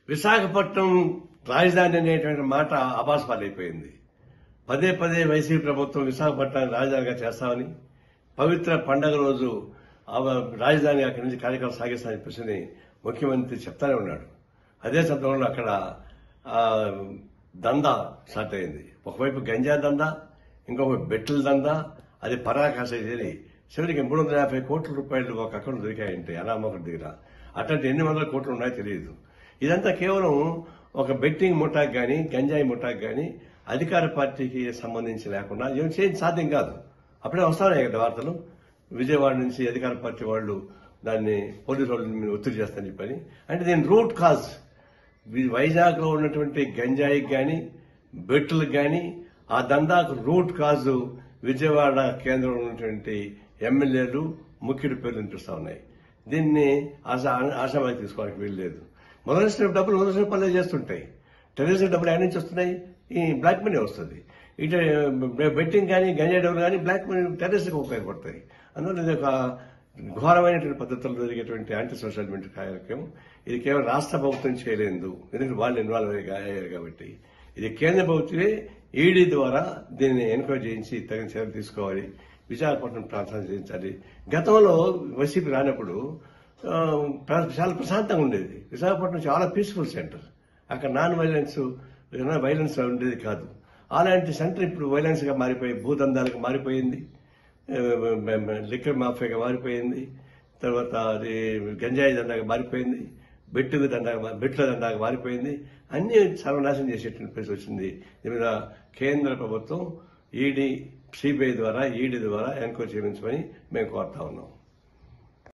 విశాఖపట్నం రాజధాని అనేటువంటి మాట అబాస్పాలైపోయింది పదే పదే వైసీపీ ప్రభుత్వం విశాఖపట్నాన్ని రాజధానిగా చేస్తామని పవిత్ర పండగ రోజు ఆ రాజధాని అక్కడి నుంచి కార్యక్రమం సాగిస్తామని చెప్పేసి ముఖ్యమంత్రి చెప్తానే ఉన్నాడు అదే సందర్భంలో అక్కడ ఆ, దందా స్టార్ట్ అయింది ఒకవైపు గంజా దందా ఇంకొక బెట్టల దందా అది పరాకాశ చేరి చివరికి మూడు వందల యాభై కోట్ల రూపాయలు ఒక అకౌంట్ దొరికాయంటే అనామకుడి దగ్గర అట్లాంటి ఎన్ని వందల కోట్లు ఉన్నాయో తెలియదు ఇదంతా కేవలం ఒక బెట్టింగ్ ముఠాకి కానీ గంజాయి ముఠాకి కానీ అధికార పార్టీకి సంబంధించి లేకుండా ఏం చేయడం సాధ్యం కాదు అప్పుడే వస్తానే కదా వార్తలు విజయవాడ నుంచి అధికార పార్టీ వాళ్ళు దాన్ని పోలీసు వాళ్ళు మీద ఒత్తిడి చేస్తారని చెప్పని అంటే దీని రూట్ కాజ్ వైజాగ్ లో ఉన్నటువంటి గంజాయికి కానీ బెట్టులకు కానీ ఆ దందాకు రూట్ కాజు విజయవాడ కేంద్రంలో ఉన్నటువంటి ఎమ్మెల్యేలు ముఖ్యుడి పేర్లు వినిపిస్తా ఉన్నాయి దీన్ని ఆశా ఆశామాకి తీసుకోవడానికి వీల్లేదు మొదలసిన డబ్బులు మొదలసిన పనులు చేస్తుంటాయి టెర్రరిజం డబ్బులు ఎక్కడి నుంచి వస్తున్నాయి ఈ బ్లాక్ మనీ వస్తుంది ఇటు బెట్టింగ్ కానీ గంజా డబ్బులు కానీ బ్లాక్ మనీ టెర్రరిస్ట్కి ఉపయోగపడతాయి అందువల్ల ఇది ఒక ఘోరమైనటువంటి పద్ధతుల్లో జరిగేటువంటి యాంటీ సోషల్ మీడియా కార్యక్రమం ఇది కేవలం రాష్ట్ర ప్రభుత్వం చేయలేదు ఎందుకంటే వాళ్ళు ఇన్వాల్వ్ అయ్యారు కాబట్టి ఇది కేంద్ర ప్రభుత్వమే ఈడీ ద్వారా దీన్ని ఎన్క్వైరీ చేయించి తగిన చర్యలు తీసుకోవాలి విశాఖపట్నం ప్రాంతాన్ని చేయించాలి గతంలో వైసీపీ రానప్పుడు ఆ, ప్ర- చాలా ప్రశాంతంగా ఉండేది విశాఖపట్నం చాలా పీస్ఫుల్ సెంటర్ అక్కడ నాన్ వైలెన్స్ వైలెన్స్ ఉండేది కాదు అలాంటి సెంటర్ ఇప్పుడు వైలెన్స్ గా మారిపోయి భూదందాలకు మారిపోయింది లిక్కర్ మాఫియాగా మారిపోయింది తర్వాత అది గంజాయి దందాగా మారిపోయింది బెట్టుకు దందాగా బెట్ల దందాగా మారిపోయింది అన్ని సర్వనాశనం చేసేటువంటి పరిస్థితి వచ్చింది దీని మీద కేంద్ర ప్రభుత్వం ఈడీ సిబిఐ ద్వారా ఈడీ ద్వారా ఎంక్వైరీ చేయించమని మేము కోరుతా ఉన్నాం